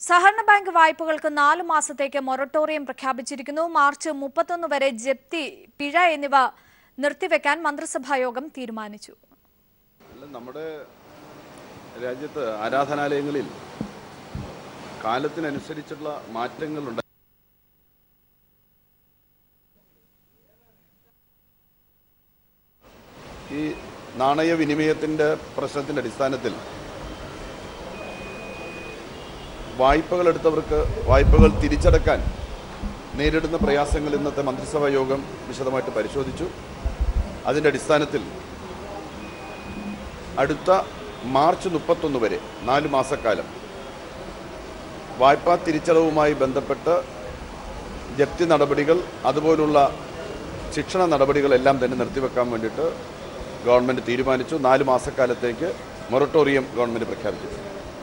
സഹകരണ ബാങ്ക് വായ്പകൾക്ക് നാലു മാസത്തേക്ക് മൊറട്ടോറിയം പ്രഖ്യാപിച്ചിരിക്കുന്നു മാർച്ച് മുപ്പത്തൊന്ന് വരെ ജപ്തി പിഴ എന്നിവ നിർത്തിവെക്കാൻ മന്ത്രിസഭാ യോഗം തീരുമാനിച്ചു അല്ല നമ്മുടെ രാജ്യത്ത് ആരാധനാലയങ്ങളിൽ കാലത്തിനനുസരിച്ചുള്ള മാറ്റങ്ങളുണ്ട് ഈ നാണയ വിനിമയത്തിൻ്റെ പ്രശ്നത്തിൻ്റെ അടിസ്ഥാനത്തിൽ വായ്പകൾ എടുത്തവർക്ക് വായ്പകൾ തിരിച്ചടക്കാൻ നേരിടുന്ന പ്രയാസങ്ങൾ ഇന്നത്തെ മന്ത്രിസഭാ യോഗം വിശദമായിട്ട് പരിശോധിച്ചു അതിൻ്റെ അടിസ്ഥാനത്തിൽ അടുത്ത മാർച്ച് മുപ്പത്തൊന്ന് വരെ നാല് മാസക്കാലം വായ്പാ തിരിച്ചടവുമായി ബന്ധപ്പെട്ട് ജപ്തി നടപടികൾ അതുപോലുള്ള ശിക്ഷണ നടപടികളെല്ലാം തന്നെ നിർത്തിവെക്കാൻ വേണ്ടിയിട്ട് ഗവൺമെൻറ് തീരുമാനിച്ചു നാല് മാസക്കാലത്തേക്ക് മൊറട്ടോറിയം ഗവൺമെൻറ് പ്രഖ്യാപിച്ചു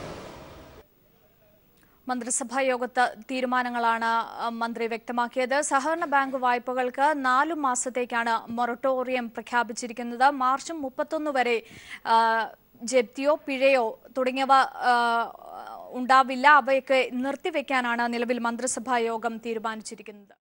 മന്ത്രിസഭാ യോഗത്ത് തീരുമാനങ്ങളാണ് അ, മന്ത്രി വ്യക്തമാക്കിയത് സഹകരണ ബാങ്ക് വായ്പകൾക്ക് നാലു മാസത്തേക്കാണ് മൊറട്ടോറിയം പ്രഖ്യാപിച്ചിരിക്കുന്നത് മാർച്ച് മുപ്പത്തൊന്ന് വരെ ആ, ജപ്തിയോ പിഴയോ തുടങ്ങിയവ ആ, ഉണ്ടാവില്ല അവയൊക്കെ നിർത്തിവെക്കാനാണ് നിലവിൽ മന്ത്രിസഭാ യോഗം തീരുമാനിച്ചിരിക്കുന്നത്